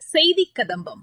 செய்தி கதம்பம்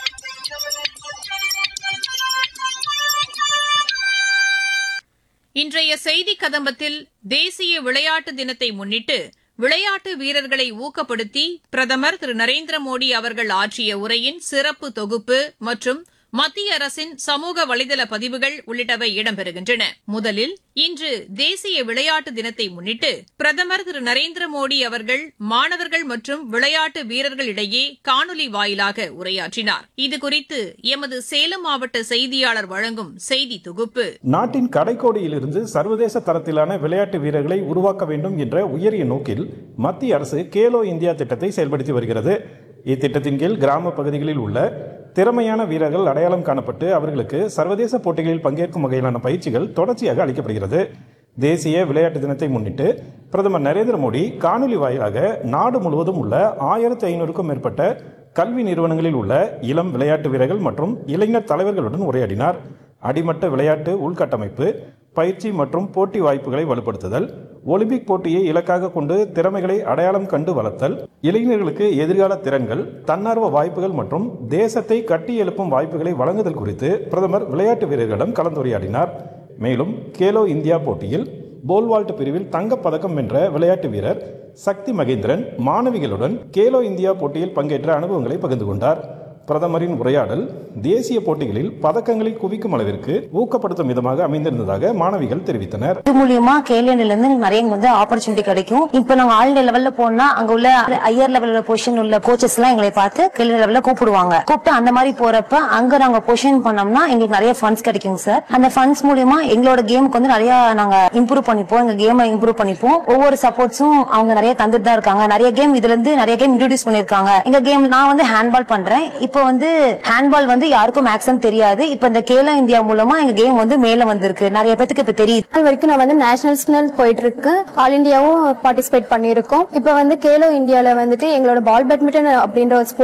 இன்றைய செய்தி கதம்பத்தில் தேசிய விளையாட்டு தினத்தை முன்னிட்டு விளையாட்டு வீரர்களை ஊக்கப்படுத்தி பிரதமர் திரு நரேந்திர மோடி அவர்கள் ஆற்றிய உரையின் சிறப்பு தொகுப்பு மற்றும் மத்திய அரசின் சமூக வலைதள பதிவுகள் உள்ளிட்டவை இடம்பெறுகின்றன முதலில் இன்று தேசிய விளையாட்டு தினத்தை முன்னிட்டு பிரதமர் திரு நரேந்திர மோடி அவர்கள் மாணவர்கள் மற்றும் விளையாட்டு வீரர்களிடையே காணொலி வாயிலாக உரையாற்றினார் இதுகுறித்து எமது சேலம் மாவட்ட செய்தியாளர் வழங்கும் செய்தி தொகுப்பு நாட்டின் கடைக்கோடியிலிருந்து சர்வதேச தரத்திலான விளையாட்டு வீரர்களை உருவாக்க வேண்டும் என்ற உயரிய நோக்கில் மத்திய அரசு கேலோ இந்தியா திட்டத்தை செயல்படுத்தி வருகிறது இத்திட்டத்தின் கீழ் கிராம பகுதிகளில் உள்ள திறமையான வீரர்கள் அடையாளம் காணப்பட்டு அவர்களுக்கு சர்வதேச போட்டிகளில் பங்கேற்கும் வகையிலான பயிற்சிகள் தொடர்ச்சியாக அளிக்கப்படுகிறது தேசிய விளையாட்டு தினத்தை முன்னிட்டு பிரதமர் நரேந்திர மோடி காணொலி வாயிலாக நாடு முழுவதும் உள்ள ஆயிரத்தி ஐநூறுக்கும் மேற்பட்ட கல்வி நிறுவனங்களில் உள்ள இளம் விளையாட்டு வீரர்கள் மற்றும் இளைஞர் தலைவர்களுடன் உரையாடினார் அடிமட்ட விளையாட்டு உள்கட்டமைப்பு பயிற்சி மற்றும் போட்டி வாய்ப்புகளை வலுப்படுத்துதல் ஒலிம்பிக் போட்டியை இலக்காக கொண்டு திறமைகளை அடையாளம் கண்டு வளர்த்தல் இளைஞர்களுக்கு எதிர்கால திறன்கள் தன்னார்வ வாய்ப்புகள் மற்றும் தேசத்தை கட்டியெழுப்பும் வாய்ப்புகளை வழங்குதல் குறித்து பிரதமர் விளையாட்டு வீரர்களிடம் கலந்துரையாடினார் மேலும் கேலோ இந்தியா போட்டியில் போல்வால்ட் பிரிவில் தங்கப் பதக்கம் வென்ற விளையாட்டு வீரர் சக்தி மகேந்திரன் மாணவிகளுடன் கேலோ இந்தியா போட்டியில் பங்கேற்ற அனுபவங்களை பகிர்ந்து கொண்டார் பிரதமரின் உரையாடல் தேசிய போட்டிகளில் பதக்கங்களை குவிக்கும் அளவிற்கு ஊக்கப்படுத்தும் விதமாக அமைந்திருந்ததாக மாணவிகள் தெரிவித்தனர் இது மூலியமா கேலியன்ல இருந்து எனக்கு நிறைய வந்து ஆப்பர்ச்சுனிட்டி கிடைக்கும் இப்ப நாங்க ஆல் இந்தியா லெவல்ல போனா அங்க உள்ள ஹையர் லெவல்ல பொசிஷன் உள்ள கோச்சஸ் எல்லாம் எங்களை பார்த்து கேலியன் லெவல்ல கூப்பிடுவாங்க கூப்பிட்டு அந்த மாதிரி போறப்ப அங்க நாங்க பொசிஷன் பண்ணோம்னா எங்களுக்கு நிறைய ஃபண்ட்ஸ் கிடைக்கும் சார் அந்த ஃபண்ட்ஸ் மூலியமா எங்களோட கேமுக்கு வந்து நிறைய நாங்க இம்ப்ரூவ் பண்ணிப்போம் எங்க கேமை இம்ப்ரூவ் பண்ணிப்போம் ஒவ்வொரு சப்போர்ட்ஸும் அவங்க நிறைய தந்துட்டு தான் இருக்காங்க நிறைய கேம் இதுல இருந்து நிறைய கேம் இன்ட்ரோடியூஸ் பண்ணிருக்காங்க எங்க கேம் நான் வந்து ஹேண்ட்பால் பண்றேன் இப்போ வந்து ஹேண்ட்பால் வந்து யாருக்கும் மேக்ஸிமம் தெரியாது இப்போ இந்த கேலோ இந்தியா மூலமா எங்க கேம் வந்து மேல வந்திருக்கு நிறைய பேத்துக்கு இப்ப தெரியுது நாள் வரைக்கும் நான் வந்து நேஷனல்ஸ்னல் போயிட்டு இருக்கு ஆல் இந்தியாவும் பார்ட்டிசிபேட் பண்ணியிருக்கோம் இப்போ வந்து கேலோ இந்தியால வந்துட்டு எங்களோட பால் பேட்மிண்டன் அப்படின்ற ஒரு sport